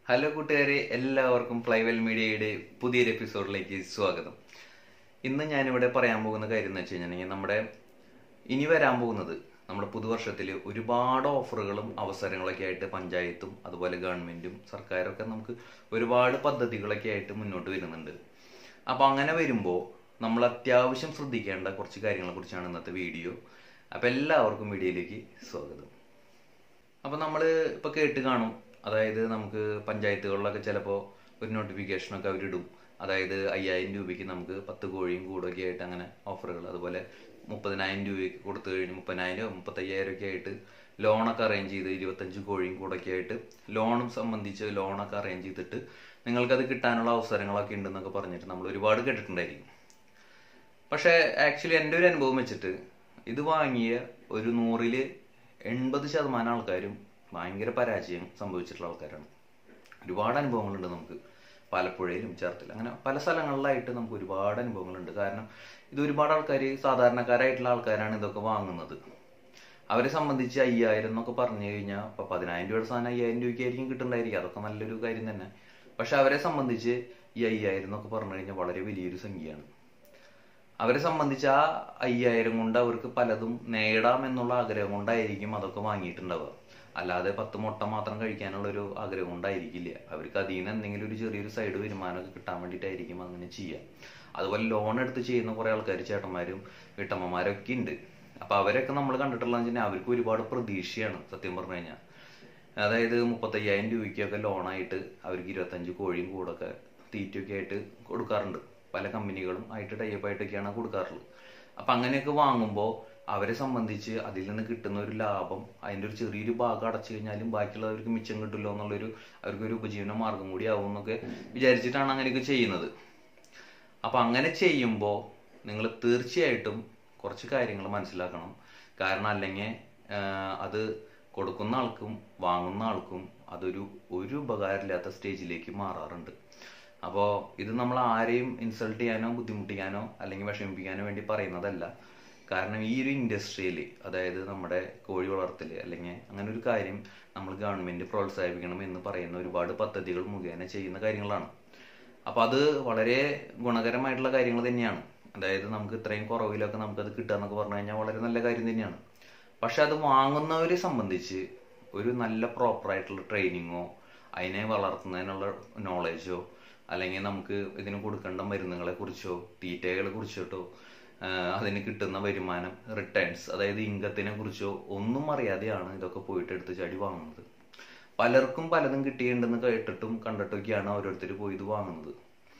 hello കൂട്ടുകാരെ എല്ലാവർക്കും Flywell മീഡിയയുടെ പുതിയൊരു എപ്പിസോഡിലേക്ക് സ്വാഗതം ഇന്ന് ഞാനിവിടെ പറയാൻ പോകുന്ന കാര്യം എന്ന് വെച്ച് കഴിഞ്ഞിട്ടുണ്ടെങ്കിൽ നമ്മുടെ ഇനി വരാൻ പോകുന്നത് നമ്മുടെ പുതുവർഷത്തിൽ ഒരുപാട് ഓഫറുകളും അവസരങ്ങളൊക്കെ ആയിട്ട് പഞ്ചായത്തും അതുപോലെ ഗവൺമെന്റും സർക്കാരൊക്കെ നമുക്ക് ഒരുപാട് പദ്ധതികളൊക്കെ ആയിട്ട് മുന്നോട്ട് വരുന്നുണ്ട് അപ്പോൾ അങ്ങനെ വരുമ്പോൾ നമ്മൾ അത്യാവശ്യം ശ്രദ്ധിക്കേണ്ട കുറച്ച് കാര്യങ്ങളെ കുറിച്ചാണ് ഇന്നത്തെ വീഡിയോ അപ്പോൾ എല്ലാവർക്കും വീഡിയോയിലേക്ക് സ്വാഗതം അപ്പോൾ നമ്മൾ ഇപ്പോൾ കേട്ട് കാണും അതായത് നമുക്ക് പഞ്ചായത്തുകളിലൊക്കെ ചിലപ്പോൾ ഒരു നോട്ടിഫിക്കേഷനൊക്കെ അവരിടും അതായത് അയ്യായിരം രൂപയ്ക്ക് നമുക്ക് പത്ത് കോഴിയും കൂടൊക്കെ ആയിട്ട് അങ്ങനെ ഓഫറുകൾ അതുപോലെ മുപ്പതിനായിരം രൂപയ്ക്ക് കൊടുത്തു കഴിഞ്ഞ് മുപ്പതിനായിരം മുപ്പത്തയ്യായിരം ഒക്കെ ആയിട്ട് ലോണൊക്കെ അറേഞ്ച് ചെയ്ത് ഇരുപത്തഞ്ച് കോഴിയും കൂടൊക്കെ ആയിട്ട് ലോണും സംബന്ധിച്ച് ലോണൊക്കെ അറേഞ്ച് ചെയ്തിട്ട് നിങ്ങൾക്കത് കിട്ടാനുള്ള അവസരങ്ങളൊക്കെ ഉണ്ടെന്നൊക്കെ പറഞ്ഞിട്ട് നമ്മൾ ഒരുപാട് കേട്ടിട്ടുണ്ടായിരിക്കും പക്ഷേ ആക്ച്വലി എൻ്റെ ഒരു അനുഭവം വെച്ചിട്ട് ഇത് വാങ്ങിയ ഒരു നൂറില് എൺപത് ശതമാനം ആൾക്കാരും ഭയങ്കര പരാജയം സംഭവിച്ചിട്ടുള്ള ആൾക്കാരാണ് ഒരുപാട് അനുഭവങ്ങളുണ്ട് നമുക്ക് പാലപ്പുഴയിലും ചേർത്തില്ല അങ്ങനെ പല സ്ഥലങ്ങളിലായിട്ട് നമുക്ക് ഒരുപാട് അനുഭവങ്ങളുണ്ട് കാരണം ഇത് ഒരുപാട് ആൾക്കാർ സാധാരണക്കാരായിട്ടുള്ള ആൾക്കാരാണ് ഇതൊക്കെ വാങ്ങുന്നത് അവരെ സംബന്ധിച്ച് അയ്യായിരം എന്നൊക്കെ പറഞ്ഞു കഴിഞ്ഞാൽ ഇപ്പൊ പതിനായിരം രൂപയുടെ സാധനം അയ്യായിരം രൂപയ്ക്കായിരിക്കും കിട്ടുന്നുണ്ടായിരിക്കും അതൊക്കെ നല്ലൊരു കാര്യം തന്നെ പക്ഷെ അവരെ സംബന്ധിച്ച് ഈ അയ്യായിരം എന്നൊക്കെ പറഞ്ഞു കഴിഞ്ഞാൽ വളരെ വലിയൊരു സംഖ്യയാണ് അവരെ സംബന്ധിച്ച് ആ അയ്യായിരം കൊണ്ട് അവർക്ക് പലതും നേടാം എന്നുള്ള ആഗ്രഹം കൊണ്ടായിരിക്കും അതൊക്കെ വാങ്ങിയിട്ടുണ്ടാവുക അല്ലാതെ പത്ത് മുട്ട മാത്രം കഴിക്കാനുള്ള ഒരു ആഗ്രഹം കൊണ്ടായിരിക്കില്ല അവർക്ക് അതിൽ നിന്ന് എന്തെങ്കിലും ഒരു ചെറിയൊരു സൈഡ് വരുമാനമൊക്കെ കിട്ടാൻ വേണ്ടിയിട്ടായിരിക്കും അങ്ങനെ ചെയ്യുക അതുപോലെ ലോൺ എടുത്ത് ചെയ്യുന്ന കുറെ ആൾക്കാർ ചേട്ടന്മാരും വീട്ടമ്മമാരൊക്കെ ഉണ്ട് അപ്പൊ അവരൊക്കെ നമ്മൾ കണ്ടിട്ടുള്ളതെന്ന് വെച്ചാൽ അവർക്ക് ഒരുപാട് പ്രതീക്ഷയാണ് സത്യം പറഞ്ഞു കഴിഞ്ഞാൽ അതായത് മുപ്പത്തയ്യായിരം രൂപയ്ക്കൊക്കെ ലോണായിട്ട് അവർക്ക് ഇരുപത്തഞ്ച് കോഴിയും കൂടൊക്കെ തീറ്റയൊക്കെ ആയിട്ട് കൊടുക്കാറുണ്ട് പല കമ്പനികളും ആയിട്ട് ടൈപ്പ് ആയിട്ടൊക്കെയാണ് കൊടുക്കാറുള്ളത് അപ്പൊ അങ്ങനെയൊക്കെ വാങ്ങുമ്പോൾ അവരെ സംബന്ധിച്ച് അതിൽ നിന്ന് കിട്ടുന്ന ഒരു ലാഭം അതിന്റെ ഒരു ചെറിയൊരു ഭാഗം അടച്ചു കഴിഞ്ഞാലും ബാക്കിയുള്ളവർക്ക് മിച്ചം കിട്ടില്ലോ എന്നുള്ളൊരു അവർക്കൊരു ഉപജീവന മാർഗം കൂടി ആവും എന്നൊക്കെ വിചാരിച്ചിട്ടാണ് അങ്ങനെയൊക്കെ ചെയ്യുന്നത് അപ്പൊ അങ്ങനെ ചെയ്യുമ്പോൾ നിങ്ങൾ തീർച്ചയായിട്ടും കുറച്ച് കാര്യങ്ങൾ മനസ്സിലാക്കണം കാരണം അല്ലെങ്കിൽ അത് കൊടുക്കുന്ന ആൾക്കും വാങ്ങുന്ന ആൾക്കും അതൊരു ഒരു ഉപകാരമില്ലാത്ത സ്റ്റേജിലേക്ക് മാറാറുണ്ട് അപ്പോൾ ഇത് നമ്മൾ ആരെയും ഇൻസൾട്ട് ചെയ്യാനോ ബുദ്ധിമുട്ടിക്കാനോ അല്ലെങ്കിൽ വിഷമിപ്പിക്കാനോ വേണ്ടി പറയുന്നതല്ല കാരണം ഈ ഒരു ഇൻഡസ്ട്രിയിൽ അതായത് നമ്മുടെ കോഴി വളർത്തൽ അല്ലെങ്കിൽ അങ്ങനെ ഒരു കാര്യം നമ്മൾ ഗവൺമെന്റ് പ്രോത്സാഹിപ്പിക്കണം എന്ന് പറയുന്ന ഒരുപാട് പദ്ധതികൾ മുഖേന ചെയ്യുന്ന കാര്യങ്ങളാണ് അപ്പൊ അത് വളരെ ഗുണകരമായിട്ടുള്ള കാര്യങ്ങൾ തന്നെയാണ് അതായത് നമുക്ക് ഇത്രയും കുറവിലൊക്കെ നമുക്കത് കിട്ടുക എന്നൊക്കെ പറഞ്ഞു കഴിഞ്ഞാൽ വളരെ നല്ല കാര്യം തന്നെയാണ് പക്ഷെ അത് വാങ്ങുന്നവരെ സംബന്ധിച്ച് ഒരു നല്ല പ്രോപ്പർ ആയിട്ടുള്ള ട്രെയിനിങ്ങോ അതിനെ വളർത്തുന്നതിനുള്ള നോളജോ അല്ലെങ്കിൽ നമുക്ക് ഇതിന് കൊടുക്കേണ്ട മരുന്നുകളെ കുറിച്ചോ തീറ്റകളെ കുറിച്ചോട്ടോ അതിന് കിട്ടുന്ന വരുമാനം റിട്ടേൺസ് അതായത് ഇൻകത്തിനെ കുറിച്ചോ ഒന്നും അറിയാതെയാണ് ഇതൊക്കെ പോയിട്ട് എടുത്ത് ചാടി വാങ്ങുന്നത് പലർക്കും പലതും കിട്ടിയിട്ടുണ്ടെന്ന് കേട്ടിട്ടും കണ്ടിട്ടൊക്കെയാണ് ഓരോരുത്തർ പോയി ഇത് വാങ്ങുന്നത്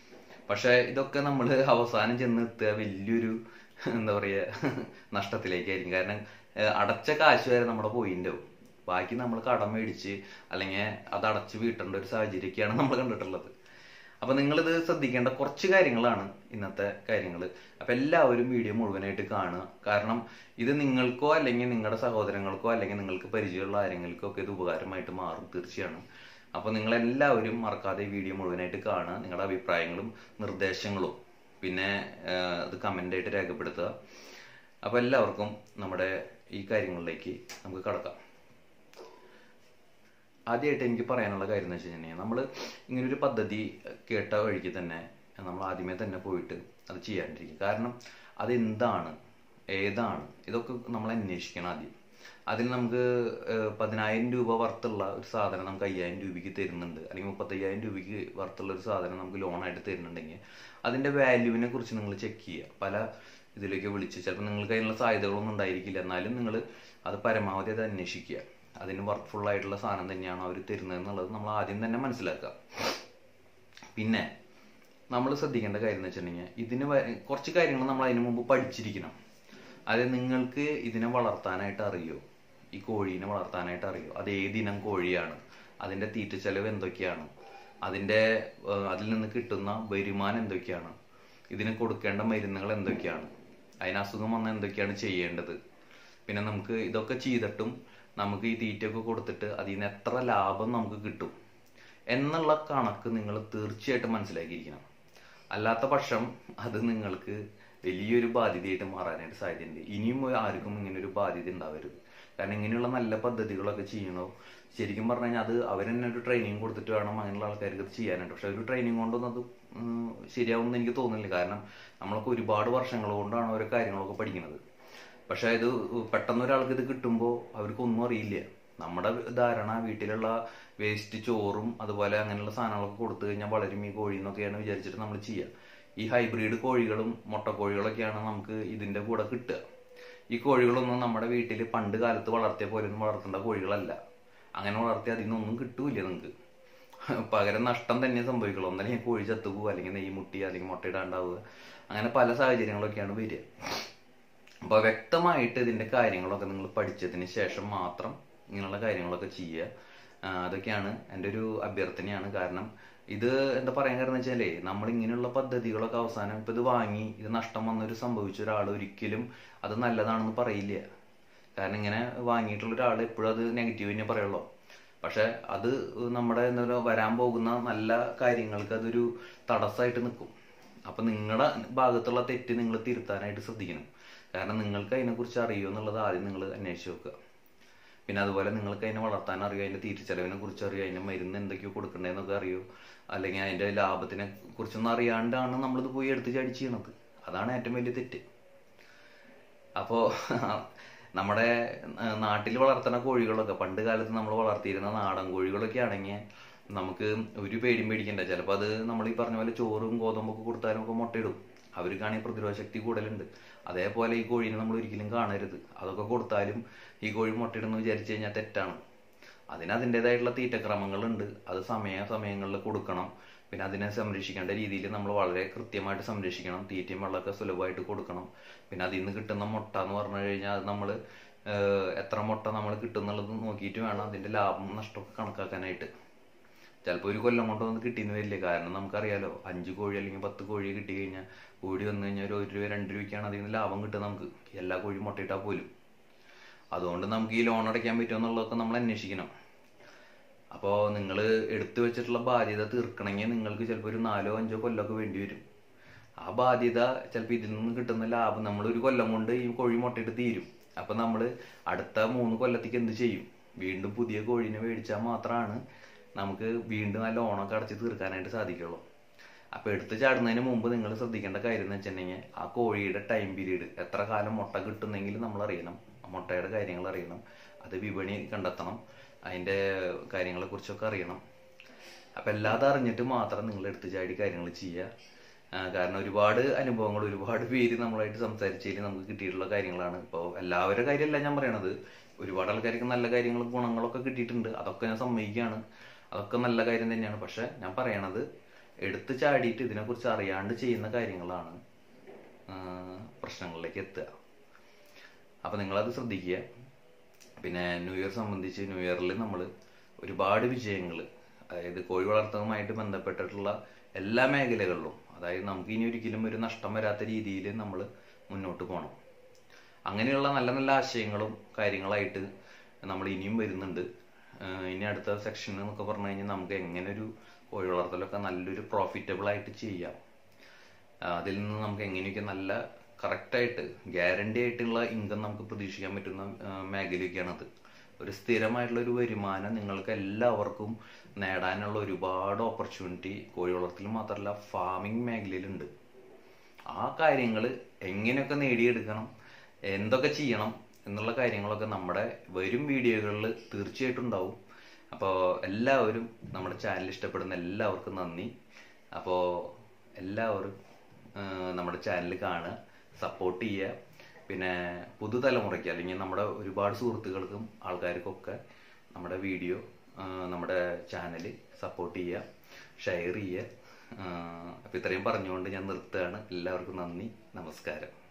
പക്ഷെ ഇതൊക്കെ നമ്മൾ അവസാനം ചെന്ന് എത്തുക വലിയൊരു എന്താ പറയാ നഷ്ടത്തിലേക്കായിരിക്കും കാരണം അടച്ച കാശ് വരെ നമ്മുടെ പോയിണ്ടാവും ബാക്കി നമ്മൾ കടം മേടിച്ച് അല്ലെങ്കിൽ അത് അടച്ച് വീട്ടേണ്ട ഒരു സാഹചര്യമൊക്കെയാണ് നമ്മൾ കണ്ടിട്ടുള്ളത് അപ്പൊ നിങ്ങളിത് ശ്രദ്ധിക്കേണ്ട കുറച്ച് കാര്യങ്ങളാണ് ഇന്നത്തെ കാര്യങ്ങൾ അപ്പൊ എല്ലാവരും വീഡിയോ മുഴുവനായിട്ട് കാണുക കാരണം ഇത് നിങ്ങൾക്കോ അല്ലെങ്കിൽ നിങ്ങളുടെ സഹോദരങ്ങൾക്കോ അല്ലെങ്കിൽ നിങ്ങൾക്ക് പരിചയമുള്ള ആരെങ്ങൾക്കോ ഒക്കെ ഇത് ഉപകാരമായിട്ട് മാറും തീർച്ചയാണ് അപ്പൊ നിങ്ങൾ എല്ലാവരും മറക്കാതെ വീഡിയോ മുഴുവനായിട്ട് കാണുക നിങ്ങളുടെ അഭിപ്രായങ്ങളും നിർദ്ദേശങ്ങളും പിന്നെ അത് കമന്റ് ആയിട്ട് രേഖപ്പെടുത്തുക അപ്പൊ എല്ലാവർക്കും നമ്മുടെ ഈ കാര്യങ്ങളിലേക്ക് നമുക്ക് കടക്കാം ആദ്യമായിട്ട് എനിക്ക് പറയാനുള്ള കാര്യം എന്ന് വെച്ച് കഴിഞ്ഞാൽ നമ്മൾ ഇങ്ങനെ ഒരു പദ്ധതി കേട്ട വഴിക്ക് തന്നെ നമ്മൾ ആദ്യമേ തന്നെ പോയിട്ട് അത് ചെയ്യാണ്ടിരിക്കും കാരണം അതെന്താണ് ഏതാണ് ഇതൊക്കെ നമ്മൾ അന്വേഷിക്കണം ആദ്യം അതിൽ നമുക്ക് പതിനായിരം രൂപ വർത്തുള്ള ഒരു സാധനം നമുക്ക് അയ്യായിരം രൂപയ്ക്ക് തരുന്നുണ്ട് അല്ലെങ്കിൽ മുപ്പത്തയ്യായിരം രൂപയ്ക്ക് വർത്തുള്ള ഒരു സാധനം നമുക്ക് ലോണായിട്ട് തരുന്നുണ്ടെങ്കിൽ അതിന്റെ വാല്യൂവിനെ കുറിച്ച് നിങ്ങൾ ചെക്ക് ചെയ്യുക പല ഇതിലേക്ക് വിളിച്ച് ചിലപ്പോൾ നിങ്ങൾക്ക് അതിനുള്ള സാധ്യതകളൊന്നും ഉണ്ടായിരിക്കില്ല എന്നാലും നിങ്ങൾ അത് പരമാവധി അത് അന്വേഷിക്കുക അതിന് വർക്ക്ഫുൾ ആയിട്ടുള്ള സാധനം തന്നെയാണ് അവർ തരുന്നത് എന്നുള്ളത് നമ്മൾ ആദ്യം തന്നെ മനസ്സിലാക്കുക പിന്നെ നമ്മൾ ശ്രദ്ധിക്കേണ്ട കാര്യം എന്ന് വെച്ചിട്ടുണ്ടെങ്കിൽ ഇതിന് കുറച്ച് കാര്യങ്ങൾ നമ്മൾ അതിന് മുമ്പ് പഠിച്ചിരിക്കണം അതായത് നിങ്ങൾക്ക് ഇതിനെ വളർത്താനായിട്ട് അറിയോ ഈ കോഴീനെ വളർത്താനായിട്ട് അറിയോ അത് ഏതിനം കോഴിയാണ് അതിന്റെ തീറ്റ ചെലവ് എന്തൊക്കെയാണ് അതിന്റെ അതിൽ നിന്ന് കിട്ടുന്ന വരുമാനം എന്തൊക്കെയാണ് ഇതിന് കൊടുക്കേണ്ട മരുന്നുകൾ എന്തൊക്കെയാണ് അതിന് അസുഖം വന്നാൽ എന്തൊക്കെയാണ് ചെയ്യേണ്ടത് പിന്നെ നമുക്ക് ഇതൊക്കെ ചെയ്തിട്ടും നമുക്ക് ഈ തീറ്റയൊക്കെ കൊടുത്തിട്ട് അതിൽ നിന്ന് എത്ര ലാഭം നമുക്ക് കിട്ടും എന്നുള്ള കണക്ക് നിങ്ങൾ തീർച്ചയായിട്ടും മനസ്സിലാക്കിയിരിക്കണം അല്ലാത്ത പക്ഷം അത് നിങ്ങൾക്ക് വലിയൊരു ബാധ്യതയായിട്ട് മാറാനായിട്ട് സാധ്യതയുണ്ട് ഇനിയും ആർക്കും ഇങ്ങനെ ഒരു ബാധ്യത ഉണ്ടാവരുത് കാരണം ഇങ്ങനെയുള്ള നല്ല പദ്ധതികളൊക്കെ ചെയ്യണോ ശരിക്കും പറഞ്ഞു കഴിഞ്ഞാൽ അത് അവർ തന്നെ ഒരു ട്രെയിനിങ് കൊടുത്തിട്ട് വേണം അങ്ങനെയുള്ള ആൾക്കാർക്ക് ഇത് ചെയ്യാനായിട്ട് പക്ഷെ ഒരു ട്രെയിനിങ് കൊണ്ടൊന്നും അത് ഉം, ശരിയാവുമെന്ന് എനിക്ക് തോന്നുന്നില്ല കാരണം നമ്മളൊക്കെ ഒരുപാട് വർഷങ്ങൾ കൊണ്ടാണ് ഓരോ കാര്യങ്ങളൊക്കെ പഠിക്കുന്നത് പക്ഷെ ഇത് പെട്ടെന്ന് ഒരാൾക്ക് ഇത് കിട്ടുമ്പോൾ അവർക്ക് ഒന്നും അറിയില്ല നമ്മുടെ ധാരണ വീട്ടിലുള്ള വേസ്റ്റ് ചോറും അതുപോലെ അങ്ങനെയുള്ള സാധനങ്ങളൊക്കെ കൊടുത്തു കഴിഞ്ഞാൽ വളരും ഈ കോഴി എന്നൊക്കെയാണ് വിചാരിച്ചിട്ട് നമ്മൾ ചെയ്യുക ഈ ഹൈബ്രിഡ് കോഴികളും മുട്ടക്കോഴികളൊക്കെയാണ് നമുക്ക് ഇതിന്റെ കൂടെ കിട്ടുക ഈ കോഴികളൊന്നും നമ്മുടെ വീട്ടിൽ പണ്ട് കാലത്ത് വളർത്തിയ പോലെ ഒന്നും വളർത്തേണ്ട കോഴികളല്ല അങ്ങനെ വളർത്തിയ അതിൽ നിന്നൊന്നും കിട്ടൂല നിങ്ങൾക്ക് പകരം നഷ്ടം തന്നെ സംഭവിക്കുള്ളൂ ഒന്നല്ലെങ്കിൽ കോഴി ചത്തുപോകുക അല്ലെങ്കിൽ നെയ്യ് മുട്ടി അല്ലെങ്കിൽ മുട്ടയിടാണ്ടാവുക അങ്ങനെ പല സാഹചര്യങ്ങളൊക്കെയാണ് വരിക അപ്പോൾ വ്യക്തമായിട്ട് ഇതിന്റെ കാര്യങ്ങളൊക്കെ നിങ്ങൾ പഠിച്ചതിന് ശേഷം മാത്രം ഇങ്ങനെയുള്ള കാര്യങ്ങളൊക്കെ ചെയ്യുക ആ, അതൊക്കെയാണ് എൻ്റെ ഒരു അഭ്യർത്ഥനയാണ് കാരണം ഇത് എന്താ പറയാൻ കാരണം വെച്ചാലേ നമ്മൾ ഇങ്ങനെയുള്ള പദ്ധതികളൊക്കെ അവസാനം ഇപ്പൊ ഇത് വാങ്ങി ഇത് നഷ്ടം വന്നൊരു സംഭവിച്ച ഒരാൾ ഒരിക്കലും അത് നല്ലതാണെന്ന് പറയില്ല കാരണം ഇങ്ങനെ വാങ്ങിയിട്ടുള്ള ഒരാൾ എപ്പോഴും അത് നെഗറ്റീവ് തന്നെ പറയുള്ളൂ പക്ഷെ അത് നമ്മുടെ എന്താ പറയുക വരാൻ പോകുന്ന നല്ല കാര്യങ്ങൾക്ക് അതൊരു തടസ്സമായിട്ട് നിൽക്കും അപ്പൊ നിങ്ങളുടെ ഭാഗത്തുള്ള തെറ്റ് നിങ്ങൾ തിരുത്താനായിട്ട് ശ്രദ്ധിക്കണം കാരണം നിങ്ങൾക്ക് അതിനെക്കുറിച്ച് അറിയുമോ എന്നുള്ളത് ആദ്യം നിങ്ങൾ അന്വേഷിച്ച് നോക്കുക പിന്നെ അതുപോലെ നിങ്ങൾക്ക് അതിനെ വളർത്താൻ അറിയോ അതിന്റെ തിരിച്ചറിവിനെ കുറിച്ച് അറിയോ അതിന്റെ മരുന്ന് എന്തൊക്കെയോ കൊടുക്കണ്ടേന്നൊക്കെ അറിയോ അല്ലെങ്കിൽ അതിന്റെ ലാഭത്തിനെ കുറിച്ചൊന്നും അറിയാണ്ടാണ് നമ്മളിത് പോയി എടുത്ത് ചാടി ചെയ്യണത് അതാണ് ഏറ്റവും വലിയ തെറ്റ് അപ്പോ നമ്മുടെ നാട്ടിൽ വളർത്തുന്ന കോഴികളൊക്കെ പണ്ട് കാലത്ത് നമ്മൾ വളർത്തിയിരുന്ന നാടൻ കോഴികളൊക്കെ ആണെങ്കിൽ നമുക്ക് ഒരു പേടിയും പേടിക്കണ്ട ചിലപ്പോൾ അത് നമ്മൾ ഈ പറഞ്ഞ പോലെ ചോറും ഗോതമ്പൊക്കെ കൊടുത്താലും ഒക്കെ മുട്ടയിടും അവർക്കാണെങ്കിൽ പ്രതിരോധ ശക്തി കൂടുതലുണ്ട് അതേപോലെ ഈ കോഴീനെ നമ്മൾ ഒരിക്കലും കാണരുത് അതൊക്കെ കൊടുത്താലും ഈ കോഴി മുട്ടയിടുന്നു വിചാരിച്ചു കഴിഞ്ഞാൽ തെറ്റാണ് അതിന് അതിൻ്റെതായിട്ടുള്ള തീറ്റക്രമങ്ങളുണ്ട് അത് സമയ സമയങ്ങളിൽ കൊടുക്കണം പിന്നെ അതിനെ സംരക്ഷിക്കേണ്ട രീതിയിൽ നമ്മൾ വളരെ കൃത്യമായിട്ട് സംരക്ഷിക്കണം തീറ്റയും വെള്ളമൊക്കെ സുലഭമായിട്ട് കൊടുക്കണം പിന്നെ അതിൽ നിന്ന് കിട്ടുന്ന മുട്ട എന്ന് പറഞ്ഞു കഴിഞ്ഞാൽ അത് നമ്മൾ എത്ര മുട്ട നമ്മൾ കിട്ടുന്നുള്ളത് നോക്കിയിട്ട് വേണം അതിന്റെ ലാഭം നഷ്ടമൊക്കെ കണക്കാക്കാനായിട്ട് ചിലപ്പോൾ ഒരു കൊല്ലം കൊണ്ടൊന്നും കിട്ടിയെന്ന് വരില്ല കാരണം നമുക്കറിയാലോ അഞ്ച് കോഴി അല്ലെങ്കിൽ പത്ത് കോഴി കിട്ടി കഴിഞ്ഞാൽ കോഴി വന്നു കഴിഞ്ഞാൽ ഒരു ഒരു രൂപ രണ്ട് രൂപയ്ക്കാണ് അതിൽ നിന്ന് ലാഭം കിട്ടുക നമുക്ക് എല്ലാ കോഴി മുട്ടയിട്ടാൽ പോലും അതുകൊണ്ട് നമുക്ക് ഈ ലോൺ അടയ്ക്കാൻ പറ്റുമോ എന്നുള്ളതൊക്കെ നമ്മൾ അന്വേഷിക്കണം അപ്പോൾ നിങ്ങൾ എടുത്തു വെച്ചിട്ടുള്ള ബാധ്യത തീർക്കണമെങ്കിൽ നിങ്ങൾക്ക് ചിലപ്പോൾ ഒരു നാലോ അഞ്ചോ കൊല്ലമൊക്കെ വേണ്ടി വരും ആ ബാധ്യത ചിലപ്പോൾ ഇതിൽ നിന്ന് കിട്ടുന്ന ലാഭം നമ്മൾ ഒരു കൊല്ലം കൊണ്ട് ഈ കോഴി മുട്ടയിട്ട് തീരും അപ്പൊ നമ്മൾ അടുത്ത മൂന്ന് കൊല്ലത്തേക്ക് എന്ത് ചെയ്യും വീണ്ടും പുതിയ കോഴീനെ മേടിച്ചാൽ മാത്രമാണ് നമുക്ക് വീണ്ടും ആ ലോണൊക്കെ അടച്ച് തീർക്കാനായിട്ട് സാധിക്കുള്ളൂ അപ്പൊ എടുത്ത് ചാടുന്നതിന് മുമ്പ് നിങ്ങൾ ശ്രദ്ധിക്കേണ്ട കാര്യം എന്ന് വെച്ചിട്ടുണ്ടെങ്കിൽ ആ കോഴിയുടെ ടൈം പീരീഡ് എത്ര കാലം മുട്ട കിട്ടുന്നെങ്കിൽ നമ്മൾ അറിയണം ആ മുട്ടയുടെ കാര്യങ്ങൾ അറിയണം അത് വിപണി കണ്ടെത്തണം അതിന്റെ കാര്യങ്ങളെ കുറിച്ചൊക്കെ അറിയണം അപ്പൊ എല്ലാതും അറിഞ്ഞിട്ട് മാത്രം നിങ്ങൾ എടുത്തു ചാടി കാര്യങ്ങൾ ചെയ്യുക ആ, കാരണം ഒരുപാട് അനുഭവങ്ങൾ ഒരുപാട് പേര് നമ്മളായിട്ട് സംസാരിച്ചതിൽ നമുക്ക് കിട്ടിയിട്ടുള്ള കാര്യങ്ങളാണ് ഇപ്പോൾ എല്ലാവരുടെ കാര്യമല്ല ഞാൻ പറയണത് ഒരുപാട് ആൾക്കാർക്ക് നല്ല കാര്യങ്ങളും ഗുണങ്ങളൊക്കെ കിട്ടിയിട്ടുണ്ട് അതൊക്കെ ഞാൻ സമ്മതിക്കുകയാണ് അതൊക്കെ നല്ല കാര്യം തന്നെയാണ് പക്ഷെ ഞാൻ പറയണത് എടുത്തു ചാടിയിട്ട് ഇതിനെക്കുറിച്ച് അറിയാണ്ട് ചെയ്യുന്ന കാര്യങ്ങളാണ് ആ, പ്രശ്നങ്ങളിലേക്ക് എത്തുക അപ്പൊ നിങ്ങളത് ശ്രദ്ധിക്കുക പിന്നെ ന്യൂ ഇയർ സംബന്ധിച്ച് ന്യൂ ഇയറിൽ നമ്മൾ ഒരുപാട് വിജയങ്ങൾ അതായത് കോഴി വളർത്തലുമായിട്ട് ബന്ധപ്പെട്ടിട്ടുള്ള എല്ലാ മേഖലകളിലും അതായത് നമുക്ക് ഇനി ഒരിക്കലും ഒരു നഷ്ടം വരാത്ത രീതിയിൽ നമ്മൾ മുന്നോട്ട് പോകണം അങ്ങനെയുള്ള നല്ല നല്ല ആശയങ്ങളും കാര്യങ്ങളായിട്ട് നമ്മൾ ഇനിയും വരുന്നുണ്ട് ആഹ് ഇനി അടുത്ത സെക്ഷൻ എന്നൊക്കെ പറഞ്ഞു കഴിഞ്ഞാൽ നമുക്ക് എങ്ങനെ ഒരു കോഴി വളർത്തലൊക്കെ നല്ലൊരു പ്രോഫിറ്റബിൾ ആയിട്ട് ചെയ്യാം ആ, അതിൽ നിന്ന് നമുക്ക് എങ്ങനെയൊക്കെ നല്ല കറക്റ്റായിട്ട് ഗ്യാരണ്ടി ആയിട്ടുള്ള ഇൻകം നമുക്ക് പ്രതീക്ഷിക്കാൻ പറ്റുന്ന ആ, മേഖലയൊക്കെയാണത് ഒരു സ്ഥിരമായിട്ടുള്ള ഒരു വരുമാനം നിങ്ങൾക്ക് എല്ലാവർക്കും നേടാനുള്ള ഒരുപാട് ഓപ്പർച്യൂണിറ്റി കോഴി വളർത്തൽ മാത്രമല്ല ഫാമിംഗ് മേഖലയിലുണ്ട് ആ കാര്യങ്ങൾ എങ്ങനെയൊക്കെ നേടിയെടുക്കണം എന്തൊക്കെ ചെയ്യണം എന്നുള്ള കാര്യങ്ങളൊക്കെ നമ്മുടെ വരും വീഡിയോകളിൽ തീർച്ചയായിട്ടും ഉണ്ടാവും അപ്പോൾ എല്ലാവരും നമ്മുടെ ചാനൽ ഇഷ്ടപ്പെടുന്ന എല്ലാവർക്കും നന്ദി അപ്പോൾ എല്ലാവരും ആ, നമ്മുടെ ചാനൽ കാണുക സപ്പോർട്ട് ചെയ്യുക പിന്നെ പുതുതലമുറയ്ക്ക് അല്ലെങ്കിൽ നമ്മുടെ ഒരുപാട് സുഹൃത്തുക്കൾക്കും ആൾക്കാർക്കൊക്കെ നമ്മുടെ വീഡിയോ നമ്മുടെ ചാനൽ സപ്പോർട്ട് ചെയ്യുക ഷെയർ ചെയ്യുക അപ്പോൾ ഇത്രയും പറഞ്ഞുകൊണ്ട് ഞാൻ നിർത്തുകയാണ് എല്ലാവർക്കും നന്ദി നമസ്കാരം